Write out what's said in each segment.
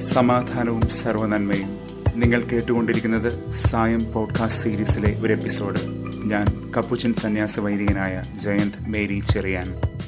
സമാധാനവും സർവനന്മയും നിങ്ങൾ കേട്ടുകൊണ്ടിരിക്കുന്നത് സായം പോഡ്കാസ്റ്റ് സീരീസിലെ ഒരു എപ്പിസോഡ് ഞാൻ കപ്പുച്ചൻ സന്യാസ വൈദികനായ ജയന്ത് മേരി ചെറിയാൻ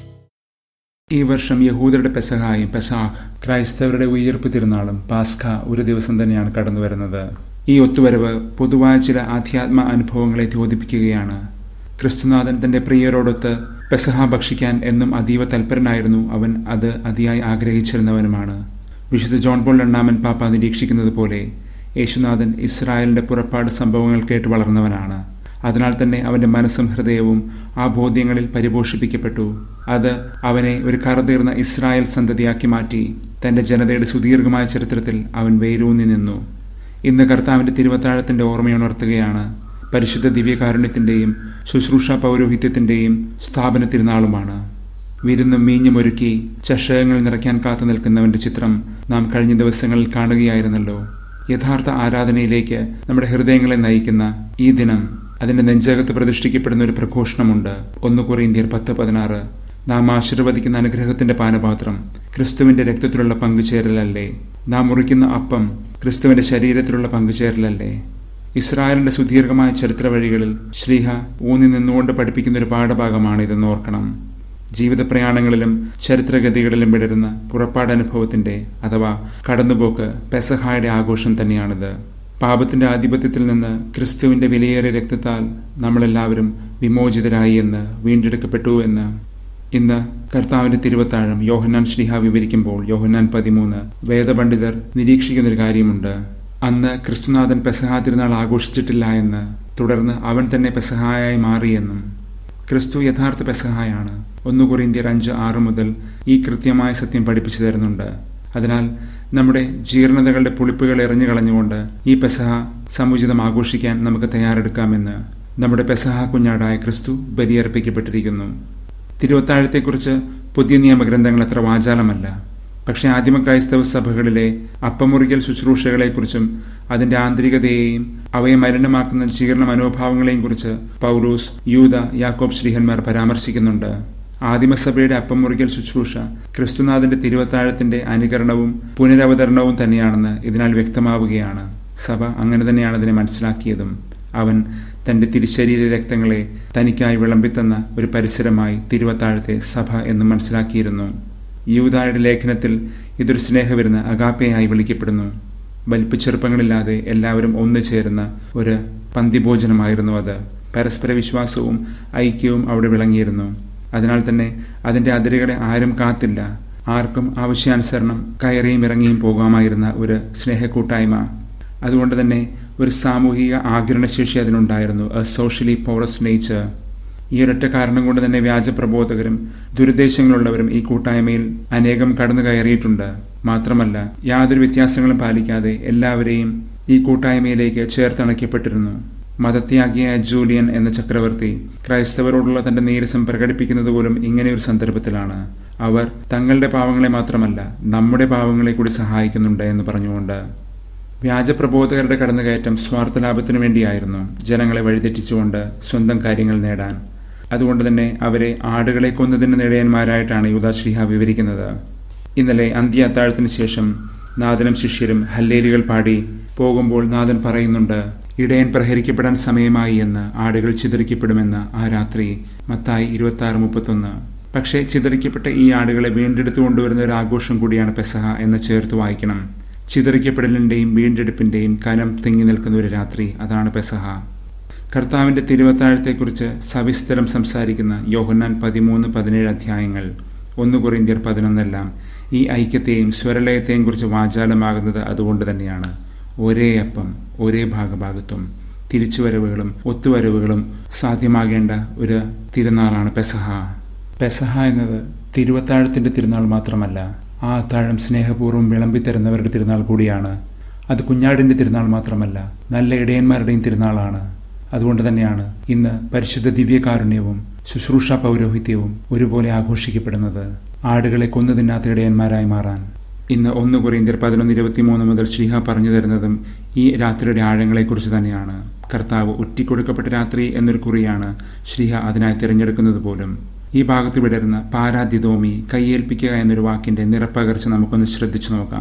ഈ വർഷം യഹൂദരുടെ പെസഹായും പെസാഹ് ക്രൈസ്തവരുടെ ഉയർപ്പ് തിരുനാളും പാസ്ഖ ഒരു ദിവസം തന്നെയാണ് കടന്നുവരുന്നത് ഈ ഒത്തുവരവ് പൊതുവായ ചില ആധ്യാത്മ അനുഭവങ്ങളെ ദ്യോതിപ്പിക്കുകയാണ് ക്രിസ്തുനാഥൻ തന്റെ പ്രിയരോടൊത്ത് പെസഹ ഭക്ഷിക്കാൻ എന്നും അതീവ തൽപരനായിരുന്നു അവൻ അത് അതിയായി ആഗ്രഹിച്ചിരുന്നവനുമാണ് വിശുദ്ധ ജോൺ പോൾ രണ്ടാമൻ പാപ്പ നിരീക്ഷിക്കുന്നത് പോലെ യേശുനാഥൻ ഇസ്രായേലിന്റെ പുറപ്പാട് സംഭവങ്ങൾ കേട്ട് വളർന്നവനാണ് അതിനാൽ തന്നെ അവന്റെ മനസ്സും ഹൃദയവും ആ ബോധ്യങ്ങളിൽ പരിപോഷിപ്പിക്കപ്പെട്ടു അത് അവനെ ഒരു കറതീർന്ന ഇസ്രായേൽ സന്തതിയാക്കി മാറ്റി തന്റെ ജനതയുടെ സുദീർഘമായ ചരിത്രത്തിൽ അവൻ വേരൂന്നി നിന്നു ഇന്ന് കർത്താവിന്റെ തിരുവത്താഴത്തിന്റെ ഓർമ്മയുണർത്തുകയാണ് പരിശുദ്ധ ദിവ്യകാരുണ്യത്തിന്റെയും ശുശ്രൂഷ പൗരോഹിത്യത്തിന്റെയും സ്ഥാപന തിരുനാളുമാണ് വിരുന്നും മീഞ്ഞുമൊരുക്കി ചഷകങ്ങൾ നിറയ്ക്കാൻ കാത്തു നിൽക്കുന്നവന്റെ ചിത്രം നാം കഴിഞ്ഞ ദിവസങ്ങളിൽ കാണുകയായിരുന്നല്ലോ യഥാർത്ഥ ആരാധനയിലേക്ക് നമ്മുടെ ഹൃദയങ്ങളെ നയിക്കുന്ന ഈ ദിനം അതിന്റെ നെഞ്ചകത്ത് പ്രതിഷ്ഠിക്കപ്പെടുന്ന ഒരു പ്രഘോഷണമുണ്ട് ഒന്ന് കൊറിയന്ത്യർ പത്ത് പതിനാറ് നാം ആശീർവദിക്കുന്ന അനുഗ്രഹത്തിന്റെ പാനപാത്രം ക്രിസ്തുവിന്റെ രക്തത്തിലുള്ള പങ്കുചേരലല്ലേ നാം മുറിക്കുന്ന അപ്പം ക്രിസ്തുവിന്റെ ശരീരത്തിലുള്ള പങ്കുചേരലല്ലേ ഇസ്രായേലിന്റെ സുദീർഘമായ ചരിത്ര വഴികളിൽ ശ്രീഹ ഊന്നി നിന്നുകൊണ്ട് പഠിപ്പിക്കുന്ന ഒരു പാഠഭാഗമാണിതെന്ന് ഓർക്കണം ജീവിത പ്രയാണങ്ങളിലും ചരിത്രഗതികളിലും വിടരുന്ന പുറപ്പാടനുഭവത്തിന്റെ അഥവാ കടന്നുപോക്ക് പെസഹായുടെ ആഘോഷം തന്നെയാണിത് പാപത്തിന്റെ ആധിപത്യത്തിൽ നിന്ന് ക്രിസ്തുവിന്റെ വിലയേറിയ രക്തത്താൽ നമ്മളെല്ലാവരും വിമോചിതരായി എന്ന് വീണ്ടെടുക്കപ്പെട്ടു എന്ന് ഇന്ന് കർത്താവിന്റെ തിരുവത്താഴം യോഹന്നാൻ ശ്രീഹ വിവരിക്കുമ്പോൾ യോഹന്നാൻ പതിമൂന്ന് വേദപണ്ഡിതർ നിരീക്ഷിക്കുന്നൊരു കാര്യമുണ്ട് അന്ന് ക്രിസ്തുനാഥൻ പെസഹാ തിരുനാൾ ആഘോഷിച്ചിട്ടില്ല എന്ന് തുടർന്ന് അവൻ തന്നെ പെസഹായായി മാറിയെന്നും ക്രിസ്തു യഥാർത്ഥ പെസഹായാണ് ഒന്ന് കൊറിന്ത്യർ അഞ്ച് ആറ് മുതൽ ഈ കൃത്യമായ സത്യം പഠിപ്പിച്ചു തരുന്നുണ്ട് അതിനാൽ നമ്മുടെ ജീർണതകളുടെ പുളിപ്പുകൾ എറിഞ്ഞു കളഞ്ഞുകൊണ്ട് ഈ പെസഹ സമുചിതം ആഘോഷിക്കാൻ നമുക്ക് തയ്യാറെടുക്കാമെന്ന് നമ്മുടെ പെസഹ കുഞ്ഞാടായ ക്രിസ്തു ബലിയർപ്പിക്കപ്പെട്ടിരിക്കുന്നു തിരുവത്താഴത്തെക്കുറിച്ച് പുതിയ നിയമഗ്രന്ഥങ്ങൾ അത്ര വാചാലമല്ല പക്ഷേ ആദിമ ക്രൈസ്തവ സഭകളിലെ അപ്പമുറിക്കൽ ശുശ്രൂഷകളെക്കുറിച്ചും അതിന്റെ ആന്തരികതയെയും അവയെ മലിനമാക്കുന്ന ജീർണ മനോഭാവങ്ങളെയും കുറിച്ച് പൗലൂസ് യൂത യാക്കോബ് ശ്രീഹന്മാർ പരാമർശിക്കുന്നുണ്ട് ആദിമസഭയുടെ അപ്പമുറിക്കൽ ശുശ്രൂഷ ക്രിസ്തുനാഥന്റെ തിരുവത്താഴത്തിന്റെ അനുകരണവും പുനരവതരണവും തന്നെയാണെന്ന് ഇതിനാൽ വ്യക്തമാവുകയാണ് സഭ അങ്ങനെ തന്നെയാണ് അതിനെ മനസ്സിലാക്കിയതും അവൻ തന്റെ തിരുശരീര രക്തങ്ങളെ തനിക്കായി വിളമ്പിത്തന്ന ഒരു പരിസരമായി തിരുവത്താഴത്തെ സഭ എന്ന് മനസ്സിലാക്കിയിരുന്നു യൂതായുടെ ലേഖനത്തിൽ ഇതൊരു സ്നേഹവിരുന്ന് അഗാപ്പയായി വിളിക്കപ്പെടുന്നു വലിപ്പച്ചെറുപ്പങ്ങളില്ലാതെ എല്ലാവരും ഒന്നു ചേരുന്ന ഒരു പന്തിഭോജനമായിരുന്നു അത് പരസ്പര വിശ്വാസവും ഐക്യവും അവിടെ വിളങ്ങിയിരുന്നു അതിനാൽ തന്നെ അതിന്റെ അതിരുകളെ ആരും കാത്തില്ല ആർക്കും ആവശ്യാനുസരണം കയറിയും ഇറങ്ങിയും പോകാമായിരുന്ന ഒരു സ്നേഹക്കൂട്ടായ്മ അതുകൊണ്ട് തന്നെ ഒരു സാമൂഹിക ആകിരണശേഷി അതിനുണ്ടായിരുന്നു എ സോഷ്യലി പോറസ് നേച്ചർ ഈ ഒരൊറ്റ കാരണം കൊണ്ട് തന്നെ വ്യാജപ്രബോധകരും ദുരുദ്ദേശങ്ങളുള്ളവരും ഈ കൂട്ടായ്മയിൽ അനേകം കടന്നു കയറിയിട്ടുണ്ട് മാത്രമല്ല യാതൊരു വ്യത്യാസങ്ങളും പാലിക്കാതെ എല്ലാവരെയും ഈ കൂട്ടായ്മയിലേക്ക് ചേർത്തണയ്ക്കപ്പെട്ടിരുന്നു മതത്യാഗിയായ ജൂലിയൻ എന്ന ചക്രവർത്തി ക്രൈസ്തവരോടുള്ള തന്റെ നീരസം പ്രകടിപ്പിക്കുന്നത് പോലും ഇങ്ങനെ ഒരു സന്ദർഭത്തിലാണ് അവർ തങ്ങളുടെ പാവങ്ങളെ മാത്രമല്ല നമ്മുടെ പാവങ്ങളെ കൂടി സഹായിക്കുന്നുണ്ട് എന്ന് പറഞ്ഞുകൊണ്ട് വ്യാജപ്രബോധകരുടെ കടന്നുകയറ്റം സ്വാർത്ഥ ലാഭത്തിനു വേണ്ടിയായിരുന്നു ജനങ്ങളെ വഴിതെറ്റിച്ചുകൊണ്ട് സ്വന്തം കാര്യങ്ങൾ നേടാൻ അതുകൊണ്ട് തന്നെ അവരെ ആടുകളെ കൊന്നതിന് നേടിയന്മാരായിട്ടാണ് യുദാശ്രീഹ വിവരിക്കുന്നത് ഇന്നലെ അന്ത്യ അത്താഴത്തിന് ശേഷം നാഥനും ശിഷ്യരും ഹല്ലേലികൾ പാടി പോകുമ്പോൾ നാഥൻ പറയുന്നുണ്ട് ഇടയൻ പ്രഹരിക്കപ്പെടാൻ സമയമായി എന്ന് ആടുകൾ ചിതറിക്കപ്പെടുമെന്ന് ആ രാത്രി മത്തായി ഇരുപത്തി ആറ് മുപ്പത്തൊന്ന് പക്ഷേ ചിതറിക്കപ്പെട്ട ഈ ആടുകളെ വീണ്ടെടുത്തു കൊണ്ടുവരുന്ന ഒരു ആഘോഷം കൂടിയാണ് പെസഹ എന്ന് ചേർത്ത് വായിക്കണം ചിതറിക്കപ്പെടലിന്റെയും വീണ്ടെടുപ്പിന്റെയും കനം തിങ്ങി നിൽക്കുന്ന ഒരു രാത്രി അതാണ് പെസഹ കർത്താവിന്റെ തിരുവത്താഴത്തെക്കുറിച്ച് സവിസ്തരം സംസാരിക്കുന്ന യോഹന്നാൻ പതിമൂന്ന് പതിനേഴ് അധ്യായങ്ങൾ ഒന്ന് കൊറിന്ത്യർ പതിനൊന്നെല്ലാം ഈ ഐക്യത്തെയും സ്വരലയത്തെയും കുറിച്ച് വാചാലമാകുന്നത് അതുകൊണ്ട് തന്നെയാണ് ഒരേ അപ്പം ഒരേ ഭാഗഭാഗത്വം തിരിച്ചുവരവുകളും ഒത്തുവരവുകളും സാധ്യമാകേണ്ട ഒരു തിരുനാളാണ് പെസഹ പെസഹ എന്നത് തിരുവത്താഴത്തിന്റെ തിരുനാൾ മാത്രമല്ല ആ അത്താഴം സ്നേഹപൂർവ്വം വിളമ്പിത്തരുന്നവരുടെ തിരുനാൾ കൂടിയാണ് അത് കുഞ്ഞാടിന്റെ തിരുനാൾ മാത്രമല്ല നല്ല ഇടയന്മാരുടെയും തിരുനാളാണ് അതുകൊണ്ട് തന്നെയാണ് ഇന്ന് പരിശുദ്ധ ദിവ്യകാരുണ്യവും ശുശ്രൂഷ പൗരോഹിത്യവും ഒരുപോലെ ആഘോഷിക്കപ്പെടുന്നത് ആടുകളെ കൊന്നു തിന്നാത്ത ഇടയന്മാരായി മാറാൻ ഇന്ന് ഒന്ന് കൊറിയന്ത്യർ പതിനൊന്ന് ഇരുപത്തിമൂന്ന് മുതൽ ശ്രീഹ പറഞ്ഞു തരുന്നതും ഈ രാത്രിയുടെ ആഴങ്ങളെക്കുറിച്ച് തന്നെയാണ് കർത്താവ് ഒറ്റിക്കൊടുക്കപ്പെട്ട രാത്രി എന്നൊരു കുറിയാണ് ശ്രീഹ അതിനായി തിരഞ്ഞെടുക്കുന്നത് പോലും ഈ ഭാഗത്ത് വിടരുന്ന പാരാദ്യതോമി കയ്യേൽപ്പിക്കുക എന്നൊരു വാക്കിന്റെ നിറപ്പകർച്ച നമുക്കൊന്ന് ശ്രദ്ധിച്ചു നോക്കാം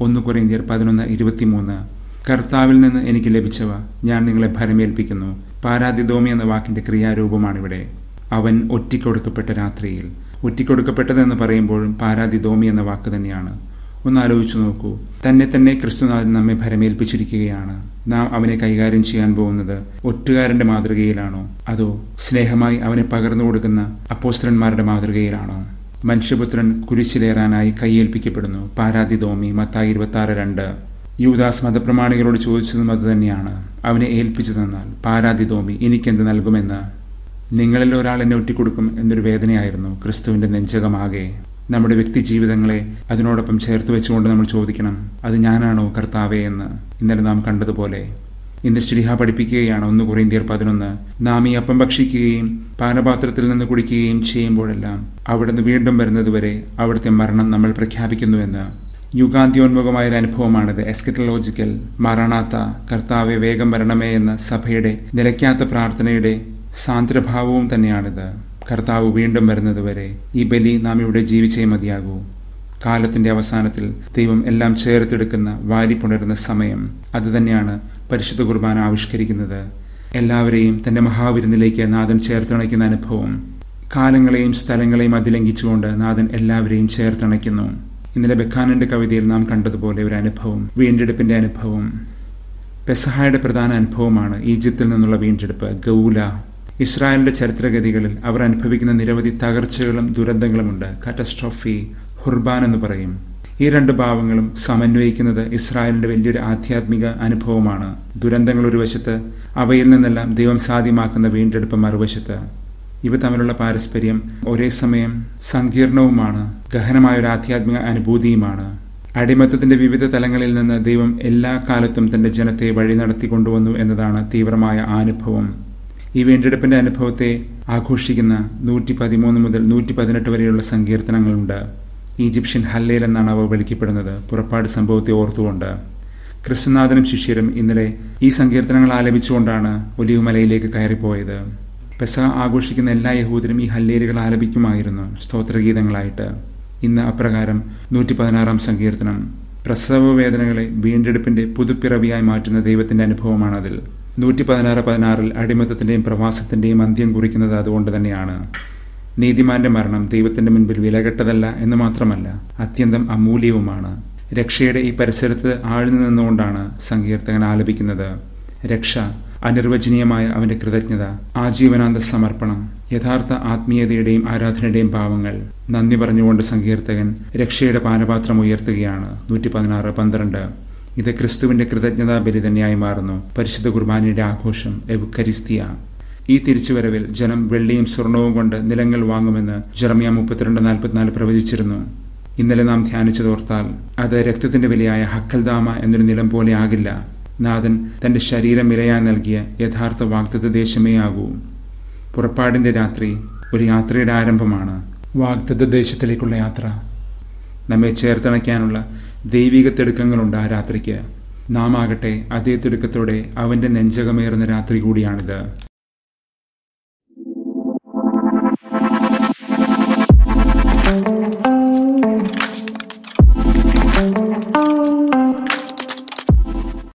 ഒന്ന് കുറേന്ത്യർ പതിനൊന്ന് ഇരുപത്തിമൂന്ന് കർത്താവിൽ നിന്ന് എനിക്ക് ലഭിച്ചവ ഞാൻ നിങ്ങളെ ഭരമേൽപ്പിക്കുന്നു പാരാതിദോമി എന്ന വാക്കിന്റെ ക്രിയാരൂപമാണിവിടെ അവൻ ഒറ്റിക്കൊടുക്കപ്പെട്ട രാത്രിയിൽ ഒറ്റിക്കൊടുക്കപ്പെട്ടതെന്ന് പറയുമ്പോഴും പാരാതിദോമി എന്ന വാക്ക് തന്നെയാണ് ഒന്ന് ആലോചിച്ചു നോക്കൂ തന്നെ തന്നെ ക്രിസ്തുനാഥൻ നമ്മെ ഭരമേൽപ്പിച്ചിരിക്കുകയാണ് നാം അവനെ കൈകാര്യം ചെയ്യാൻ പോകുന്നത് ഒറ്റുകാരന്റെ മാതൃകയിലാണോ അതോ സ്നേഹമായി അവനെ പകർന്നു കൊടുക്കുന്ന അപ്പോസ്ത്രന്മാരുടെ മാതൃകയിലാണോ മനുഷ്യപുത്രൻ കുരിശിലേറാനായി കൈയേൽപ്പിക്കപ്പെടുന്നു പാരാതിദോമി മത്തായി ഇരുപത്തി ആറ് രണ്ട് യൂദാസ് മതപ്രമാണികളോട് ചോദിച്ചതും അതുതന്നെയാണ് അവനെ ഏൽപ്പിച്ചു തന്നാൽ പാരാതിദോമി എനിക്കെന്ത് നൽകുമെന്ന് നിങ്ങളിൽ ഒരാൾ എന്നെ ഒറ്റിക്കൊടുക്കും എന്നൊരു വേദനയായിരുന്നു ക്രിസ്തുവിന്റെ നെഞ്ചകമാകെ നമ്മുടെ വ്യക്തി ജീവിതങ്ങളെ അതിനോടൊപ്പം ചേർത്ത് വെച്ചുകൊണ്ട് നമ്മൾ ചോദിക്കണം അത് ഞാനാണോ കർത്താവേ എന്ന് ഇന്നലെ നാം കണ്ടതുപോലെ ഇന്ന് ശ്രീഹ പഠിപ്പിക്കുകയാണ് ഒന്ന് കുറേന്ത്യർ പതിനൊന്ന് നാം ഈ അപ്പം ഭക്ഷിക്കുകയും പാനപാത്രത്തിൽ നിന്ന് കുടിക്കുകയും ചെയ്യുമ്പോഴെല്ലാം അവിടുന്ന് വീണ്ടും വരുന്നതുവരെ അവിടുത്തെ മരണം നമ്മൾ പ്രഖ്യാപിക്കുന്നുവെന്ന് യുഗാന്ത്യോന്മുഖമായ ഒരു അനുഭവമാണിത് എസ്കറ്റലോജിക്കൽ മരണാത്ത കർത്താവെ വേഗം വരണമേ എന്ന സഭയുടെ നിലയ്ക്കാത്ത പ്രാർത്ഥനയുടെ സാന്ദ്രഭാവവും തന്നെയാണിത് കർത്താവ് വീണ്ടും വരുന്നതുവരെ ഈ ബലി നാം ഇവിടെ ജീവിച്ചേ മതിയാകൂ കാലത്തിന്റെ അവസാനത്തിൽ ദൈവം എല്ലാം ചേർത്തെടുക്കുന്ന വാരിപ്പുണരുന്ന സമയം അതുതന്നെയാണ് പരിശുദ്ധ കുർബാന ആവിഷ്കരിക്കുന്നത് എല്ലാവരെയും തന്റെ മഹാവിരുന്നിലേക്ക് നാഥൻ ചേർത്തിണയ്ക്കുന്ന അനുഭവം കാലങ്ങളെയും സ്ഥലങ്ങളെയും അതിലംഘിച്ചുകൊണ്ട് നാഥൻ എല്ലാവരെയും ചേർത്തിണയ്ക്കുന്നു ഇന്നലെ ബെഖാനന്റെ കവിതയിൽ നാം കണ്ടതുപോലെ ഒരു അനുഭവം വീണ്ടെടുപ്പിന്റെ അനുഭവം പെസഹായുടെ പ്രധാന അനുഭവമാണ് ഈജിപ്തിൽ നിന്നുള്ള വീണ്ടെടുപ്പ് ഗൗല ഇസ്രായേലിന്റെ ചരിത്രഗതികളിൽ അവർ അനുഭവിക്കുന്ന നിരവധി തകർച്ചകളും ദുരന്തങ്ങളുമുണ്ട് കാറ്റസ്ട്രോഫി ഹുർബാൻ എന്ന് പറയും ഈ രണ്ട് ഭാവങ്ങളും സമന്വയിക്കുന്നത് ഇസ്രായേലിന്റെ വലിയൊരു ആധ്യാത്മിക അനുഭവമാണ് ദുരന്തങ്ങൾ ഒരു വശത്ത് അവയിൽ നിന്നെല്ലാം ദൈവം സാധ്യമാക്കുന്ന വീണ്ടെടുപ്പ് മറുവശത്ത് ഇവ തമ്മിലുള്ള പാരസ്പര്യം ഒരേ സമയം സങ്കീർണവുമാണ് ഗഹനമായ ഒരു ആധ്യാത്മിക അനുഭൂതിയുമാണ് അടിമത്തത്തിന്റെ വിവിധ തലങ്ങളിൽ നിന്ന് ദൈവം എല്ലാ കാലത്തും തന്റെ ജനത്തെ വഴി നടത്തി കൊണ്ടുവന്നു എന്നതാണ് തീവ്രമായ അനുഭവം ഈ വീണ്ടെടുപ്പിന്റെ അനുഭവത്തെ ആഘോഷിക്കുന്ന നൂറ്റി പതിമൂന്ന് മുതൽ നൂറ്റി പതിനെട്ട് വരെയുള്ള സങ്കീർത്തനങ്ങളുണ്ട് ഈജിപ്ഷ്യൻ ഹല്ലേൽ എന്നാണ് അവ വിളിക്കപ്പെടുന്നത് പുറപ്പാട് സംഭവത്തെ ഓർത്തുകൊണ്ട് ക്രിസ്തുനാഥനും ശിഷ്യരും ഇന്നലെ ഈ സങ്കീർത്തനങ്ങൾ ആലപിച്ചുകൊണ്ടാണ് ഒലിവുമലയിലേക്ക് കയറിപ്പോയത് പെസ ആഘോഷിക്കുന്ന എല്ലാ യഹൂദരും ഈ ഹല്ലേലുകൾ ആലപിക്കുമായിരുന്നു സ്തോത്രഗീതങ്ങളായിട്ട് ഇന്ന് അപ്രകാരം നൂറ്റി പതിനാറാം സങ്കീർത്തനം പ്രസവ വേദനകളെ വീണ്ടെടുപ്പിന്റെ പുതുപ്പിറവിയായി മാറ്റുന്ന ദൈവത്തിന്റെ അനുഭവമാണ് അതിൽ നൂറ്റി പതിനാറ് പതിനാറിൽ അടിമത്തത്തിന്റെയും പ്രവാസത്തിന്റെയും അന്ത്യം കുറിക്കുന്നത് അതുകൊണ്ട് തന്നെയാണ് നീതിമാന്റെ മരണം ദൈവത്തിന്റെ മുൻപിൽ വിലകെട്ടതല്ല എന്ന് മാത്രമല്ല അത്യന്തം അമൂല്യവുമാണ് രക്ഷയുടെ ഈ പരിസരത്ത് ആഴ്ന്നു നിന്നുകൊണ്ടാണ് സങ്കീർത്തകൻ ആലപിക്കുന്നത് രക്ഷ അനിർവചനീയമായ അവന്റെ കൃതജ്ഞത ആജീവനാന്ത സമർപ്പണം യഥാർത്ഥ ആത്മീയതയുടെയും ആരാധനയുടെയും ഭാവങ്ങൾ നന്ദി പറഞ്ഞുകൊണ്ട് സങ്കീർത്തകൻ രക്ഷയുടെ പാനപാത്രം ഉയർത്തുകയാണ് നൂറ്റി പതിനാറ് പന്ത്രണ്ട് ഇത് ക്രിസ്തുവിന്റെ കൃതജ്ഞതാ ബലി തന്നെയായി മാറുന്നു പരിശുദ്ധ കുർബാനയുടെ ആഘോഷം എവുക്കരിസ്തിയ ഈ തിരിച്ചുവരവിൽ ജനം വെള്ളിയും സ്വർണവും കൊണ്ട് നിലങ്ങൾ വാങ്ങുമെന്ന് ജെറമിയ മുപ്പത്തിരണ്ട് നാൽപ്പത്തിനാല് പ്രവചിച്ചിരുന്നു ഇന്നലെ നാം ധ്യാനിച്ചതോർത്താൽ അത് രക്തത്തിന്റെ വിലയായ ഹക്കൽദാമ എന്നൊരു നിലം പോലെ ആകില്ല നാഥൻ തന്റെ ശരീരം വിലയായി നൽകിയ യഥാർത്ഥ വാഗ്ദത്ത ദേശമേ ആകൂ പുറപ്പാടിന്റെ രാത്രി ഒരു യാത്രയുടെ ആരംഭമാണ് വാഗ്ദത്ത ദേശത്തിലേക്കുള്ള യാത്ര നമ്മെ ചേർത്തണയ്ക്കാനുള്ള ദൈവിക തിടുക്കങ്ങളുണ്ട് ആ രാത്രിക്ക് നാം ആകട്ടെ അതേ തിടുക്കത്തോടെ അവന്റെ നെഞ്ചകമേറുന്ന രാത്രി കൂടിയാണിത്